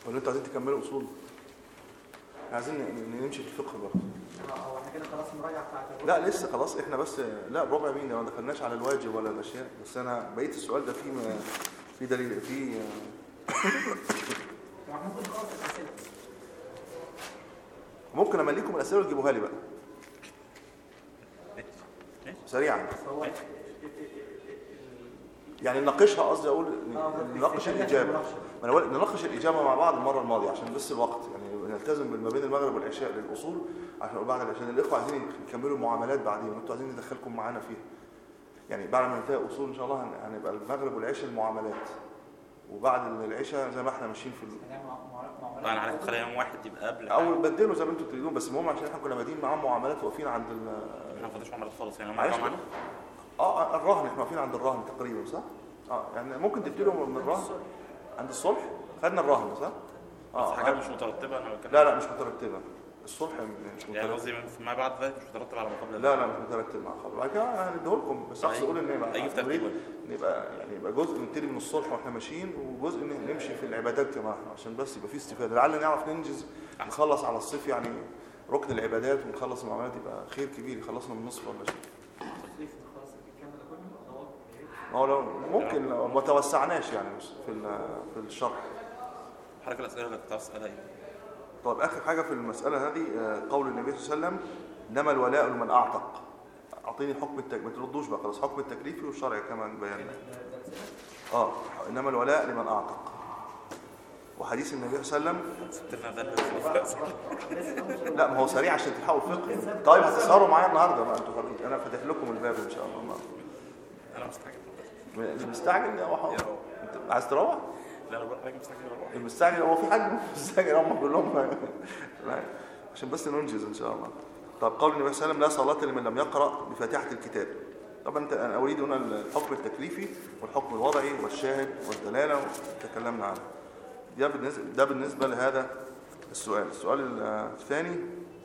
ولا انتوا عايزين تكملوا اصول عايزين ن- نمشي في الفقه برضه هو احنا كده خلاص المراجعه بتاعت لا لسه خلاص احنا بس لا بربع مين ده ما دخلناش على الواجب ولا الاشياء بس انا بقيت السؤال ده فيه م- في دليل في يعني ممكن نخلص الاسئله ممكن امليكم الاسئله وتجيبوها لي بقى سريعا هو يعني نناقشها قصدي اقول آه، نناقش في- في- الاجابه المناقشة. ما انا بقول نناقش الاجابه مع بعض المره الماضيه عشان بس الوقت يعني نلتزم ما بين المغرب والعشاء للاصول عشان بعد عشان الاخوه عايزين يكملوا المعاملات بعدين وانتوا عايزين ندخلكم معانا فيها يعني بعد ما ننتهي اصول ان شاء الله هن- هنبقى المغرب والعشاء المعاملات وبعد العشاء زي ما احنا ماشيين في ال- هنعمل مع- مع- مع- طبعا انا عايز تخليها يوم واحد يبقى قبل او بدلوا زي ما انتوا تريدون بس المهم عشان احنا كنا بادئين معاهم معاملات واقفين عند ال احنا ما فضلش عملت خالص يعني هم معلش معانا اه الرهن احنا واقفين عند الرهن تقريبا صح؟ اه يعني ممكن تبتدوا من الرهن عند الصلح خدنا الرهن صح؟ بس حاجات مش مترتبه انا بتكلم لا لا مش مترتبه الصلح مش يعني مترتب قصدي ما بعد ذلك مش مترتب على ما قبل لا لا مش مترتب مع خالص بعد كده هنديه لكم بس اقصد اقول ان يبقى هيجي في ترتيب نريد نبقى يعني يبقى جزء نبتدي من الصلح واحنا ماشيين وجزء ن- نمشي في العبادات كما احنا عشان بس يبقى في استفاده لعل نعرف ننجز نخلص على الصيف يعني ركن العبادات ونخلص المعاملات يبقى خير كبير يخلصنا من نصف ولا شيء التصريف خلاص الكلام ده كله خلاص ما هو لو ممكن لو ما توسعناش يعني مش في ال- في الشرح حضرتك الاسئله اللي كنت عاوز اسالها ايه؟ طيب اخر حاجه في المساله هذه آه، قول النبي صلى الله عليه وسلم انما الولاء لمن اعتق اعطيني الحكم التك... ما تردوش بقى خلاص حكم التكليفي والشرعي كما بينا اه انما الولاء لمن اعتق وحديث النبي صلى الله عليه وسلم سبت لنا ده اللي لا ما هو سريع عشان تلحقوا الفقه طيب هتسهروا معايا النهارده بقى انتوا حرين. انا فاتح لكم الباب ان شاء الله النهارده انا مستعجل اللي مستعجل يا واحد يا رب. انت عايز تروح لا انا بقول لحضرتك مستعجل اروح المستعجل هو في حد مستعجل هم كلهم لا، عشان بس ننجز ان شاء الله طب قول النبي صلى الله عليه وسلم لا صلاة لمن لم يقرأ بفاتحة الكتاب طبعا انت انا اريد هنا الحكم التكليفي والحكم الوضعي والشاهد والدلالة تكلمنا عنه ده بالنسبة ده بالنسبة لهذا السؤال السؤال الثاني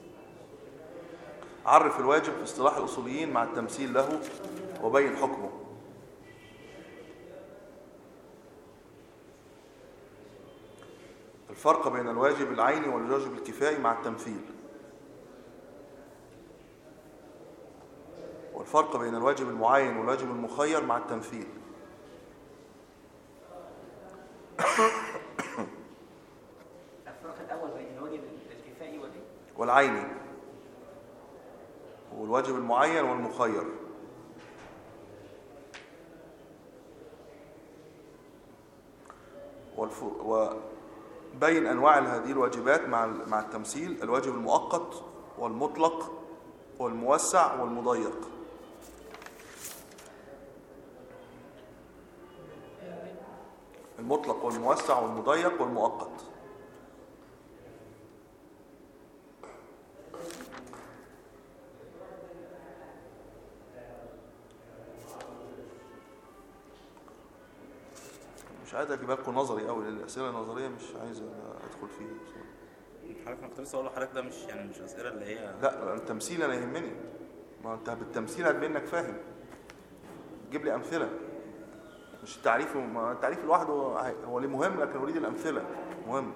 عرف الواجب في اصطلاح الأصوليين مع التمثيل له وبين حكمه الفرق بين الواجب العيني والواجب الكفائي مع التمثيل والفرق بين الواجب المعين والواجب المخير مع التمثيل الفرق الاول بين الواجب الكفائي والايه؟ والعيني والواجب المعين والمخير والف... وبين أنواع هذه الواجبات مع ال- مع التمثيل الواجب المؤقت والمطلق والموسع والمضيق المطلق والموسع والمضيق والمؤقت مش عايز اجيب لكم نظري قوي لان الاسئله النظريه مش عايز ادخل فيه بصراحة. حضرتك انا كنت لسه اقول لحضرتك ده مش يعني مش اسئله اللي هي لا التمثيل انا يهمني ما انت بالتمثيل هتبين انك فاهم جيب لي امثله مش التعريف ما التعريف لوحده هو ليه مهم لكن اريد الامثله مهم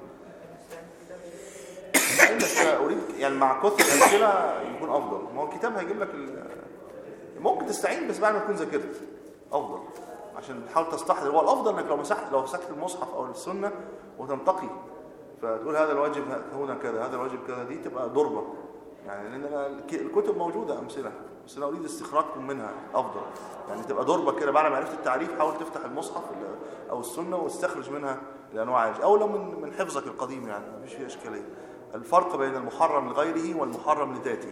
لا، بس اريد يعني مع كثر الامثله يكون افضل ما هو الكتاب هيجيب لك ال... ممكن تستعين بس بعد ما تكون ذاكرت افضل عشان تحاول تستحضر هو الافضل انك لو مسحت لو مسكت المصحف او السنه وتنتقي فتقول هذا الواجب هنا كذا هذا الواجب كذا دي تبقى ضربه يعني لان أنا الك- الكتب موجوده امثله بس انا اريد استخراجكم منها افضل يعني تبقى ضربه كده بعد ما عرفت التعريف حاول تفتح المصحف ال- او السنه واستخرج منها الانواع دي. او لو من من حفظك القديم يعني مفيش فيه اشكاليه الفرق بين المحرم لغيره والمحرم لذاته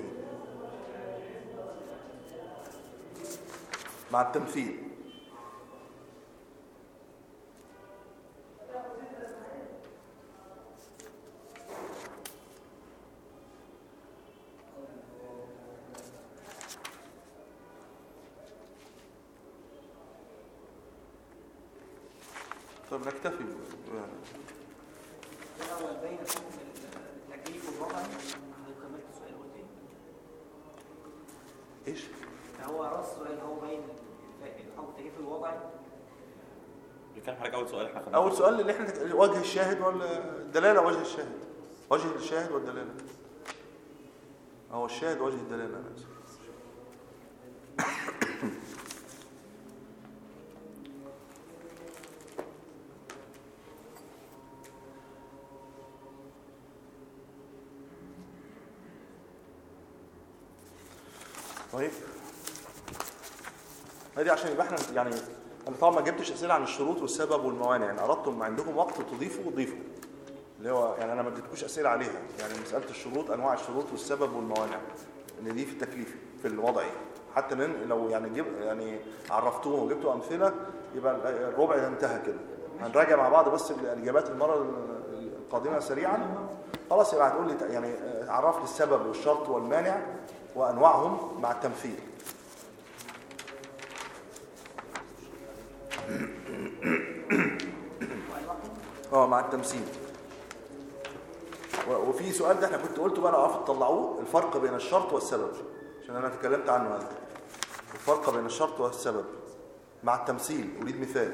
مع التمثيل طب نكتفي ب- الاول بين حكم التكليف والوضعي حضرتك كملت السؤال قلت ايه؟ ايش هو راس السؤال هو بين الحكم التكليف الوضعي كان حضرتك اول سؤال احنا خدناه اول سؤال اللي احنا تك- وجه الشاهد ولا الدلاله وجه الشاهد وجه الشاهد والدلاله هو الشاهد وجه الدلاله انا اسف طيب ادي عشان يبقى احنا يعني انا طبعا ما جبتش اسئله عن الشروط والسبب والموانع يعني اردتم عندكم وقت تضيفوا ضيفوا اللي هو يعني انا ما اديتكوش اسئله عليها يعني مساله الشروط انواع الشروط والسبب والموانع ان دي في التكليف في الوضعي حتى لن لو يعني جب يعني عرفتوهم وجبتوا امثله يبقى الربع ده انتهى كده هنراجع مع بعض بس الاجابات المره القادمه سريعا خلاص يبقى هتقول لي يعني عرف لي السبب والشرط والمانع وانواعهم مع التمثيل اه مع التمثيل و- وفي سؤال ده احنا كنت قلته بقى لو عرفتوا تطلعوه الفرق بين الشرط والسبب عشان انا اتكلمت عنه هذا الفرق بين الشرط والسبب مع التمثيل اريد مثال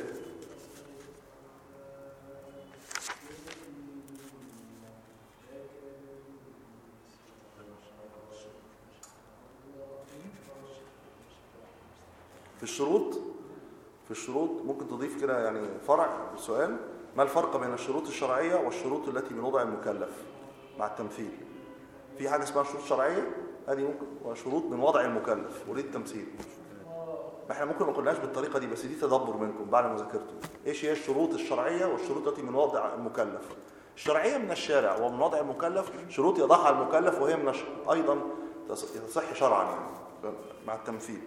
في الشروط في الشروط ممكن تضيف كده يعني فرع سؤال ما الفرق بين الشروط الشرعية والشروط التي من وضع المكلف مع التمثيل في حاجة اسمها شروط شرعية هذه ممكن وشروط من وضع المكلف وليه التمثيل احنا ممكن ما قلناش بالطريقة دي بس دي تدبر منكم بعد ما ذاكرتوا ايش هي الشروط الشرعية والشروط التي من وضع المكلف الشرعية من الشارع ومن وضع المكلف شروط يضعها المكلف وهي من الش... ايضا تص- تصح شرعا يعني مع التمثيل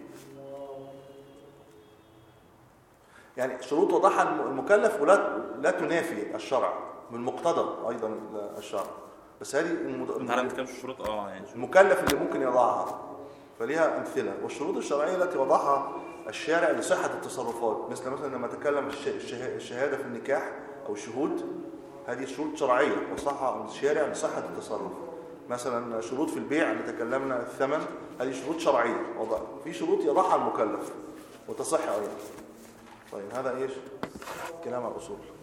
يعني شروط وضعها الم- المكلف ولا لا تنافي الشرع من مقتضى ايضا الشرع بس هذه المد... انت عارف بتتكلم في الشروط اه يعني شروط. المكلف اللي ممكن يضعها فليها امثله والشروط الشرعيه التي وضعها الشارع لصحه التصرفات مثل مثلا لما تكلم الش- الشه- الشهاده في النكاح او الشهود هذه شروط شرعيه وصحها الشارع لصحه التصرف مثلا شروط في البيع اللي تكلمنا الثمن هذه شروط شرعيه وضع في شروط يضعها المكلف وتصح ايضا طيب هذا ايش كلام الاصول